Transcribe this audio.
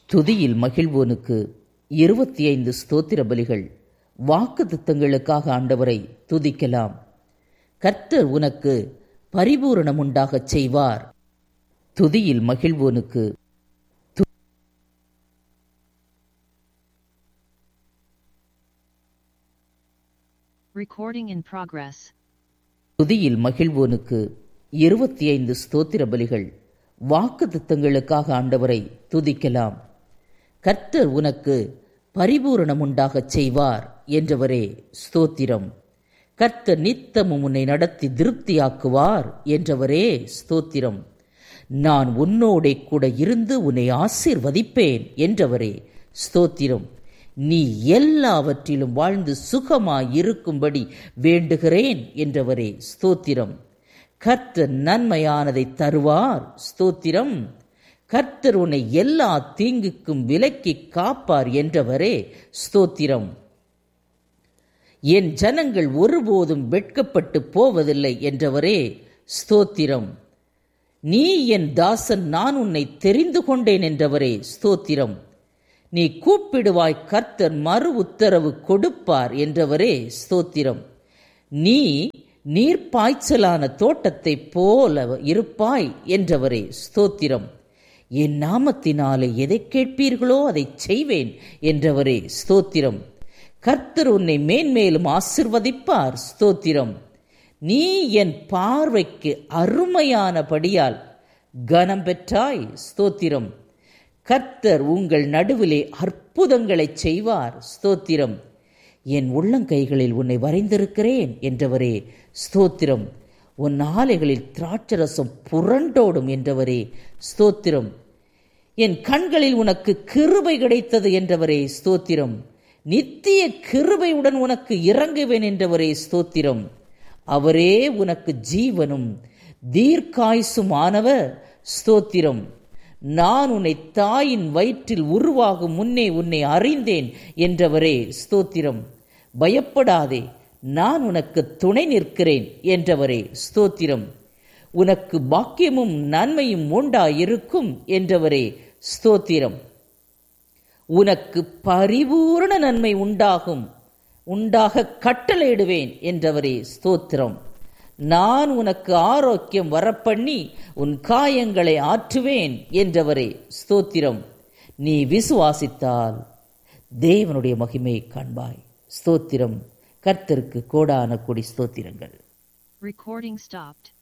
துதியில் மகிழ்வோனுக்கு இருபத்தி ஐந்து ஸ்தோத்திர பலிகள் வாக்கு திட்டங்களுக்காக ஆண்டவரை துதிக்கலாம் கர்த்தர் உனக்கு பரிபூரணம் உண்டாகச் செய்வார் துதியில் மகிழ்வோனுக்கு Recording in progress. துதியில் மகிழ்வோனுக்கு இருபத்தி ஐந்து ஸ்தோத்திர பலிகள் வாக்கு திட்டங்களுக்காக ஆண்டவரை துதிக்கலாம் கர்த்தர் உனக்கு பரிபூரணம் உண்டாகச் செய்வார் என்றவரே ஸ்தோத்திரம் கர்த்தர் நித்தமும் உன்னை நடத்தி திருப்தியாக்குவார் என்றவரே ஸ்தோத்திரம் நான் உன்னோடே கூட இருந்து உன்னை ஆசீர்வதிப்பேன் என்றவரே ஸ்தோத்திரம் நீ எல்லாவற்றிலும் வாழ்ந்து சுகமாய் இருக்கும்படி வேண்டுகிறேன் என்றவரே ஸ்தோத்திரம் கர்த்தர் நன்மையானதை தருவார் ஸ்தோத்திரம் கர்த்தர் உன்னை எல்லா தீங்குக்கும் விலக்கி காப்பார் என்றவரே ஸ்தோத்திரம் என் ஜனங்கள் ஒருபோதும் வெட்கப்பட்டு போவதில்லை என்றவரே ஸ்தோத்திரம் நீ என் தாசன் நான் உன்னை தெரிந்து கொண்டேன் என்றவரே ஸ்தோத்திரம் நீ கூப்பிடுவாய் கர்த்தர் மறு உத்தரவு கொடுப்பார் என்றவரே ஸ்தோத்திரம் நீ நீர்ப்பாய்ச்சலான தோட்டத்தைப் போல இருப்பாய் என்றவரே ஸ்தோத்திரம் என் நாமத்தினாலே எதை கேட்பீர்களோ அதை செய்வேன் என்றவரே ஸ்தோத்திரம் கர்த்தர் உன்னை மேன்மேலும் ஆசிர்வதிப்பார் ஸ்தோத்திரம் நீ என் பார்வைக்கு அருமையானபடியால் கனம் பெற்றாய் ஸ்தோத்திரம் கர்த்தர் உங்கள் நடுவிலே அற்புதங்களைச் செய்வார் ஸ்தோத்திரம் என் உள்ளங்கைகளில் உன்னை வரைந்திருக்கிறேன் என்றவரே ஸ்தோத்திரம் உன் ஆலைகளில் திராட்சரசம் புரண்டோடும் என்றவரே ஸ்தோத்திரம் என் கண்களில் உனக்கு கிருபை கிடைத்தது என்றவரே ஸ்தோத்திரம் நித்திய கிருபையுடன் உனக்கு இறங்குவேன் என்றவரே ஸ்தோத்திரம் அவரே உனக்கு ஜீவனும் தீர்க்காயுசுமானவர் ஸ்தோத்திரம் நான் உன்னை தாயின் வயிற்றில் உருவாகும் முன்னே உன்னை அறிந்தேன் என்றவரே ஸ்தோத்திரம் பயப்படாதே நான் உனக்கு துணை நிற்கிறேன் என்றவரே ஸ்தோத்திரம் உனக்கு பாக்கியமும் நன்மையும் உண்டாயிருக்கும் என்றவரே ஸ்தோத்திரம் உனக்கு பரிபூரண நன்மை உண்டாகும் உண்டாக கட்டளையிடுவேன் என்றவரே ஸ்தோத்திரம் நான் உனக்கு ஆரோக்கியம் வரப்பண்ணி உன் காயங்களை ஆற்றுவேன் என்றவரே ஸ்தோத்திரம் நீ விசுவாசித்தால் தேவனுடைய மகிமையை காண்பாய் ஸ்தோத்திரம் கர்த்தருக்கு கோடான கொடி ஸ்தோத்திரங்கள் Recording stopped.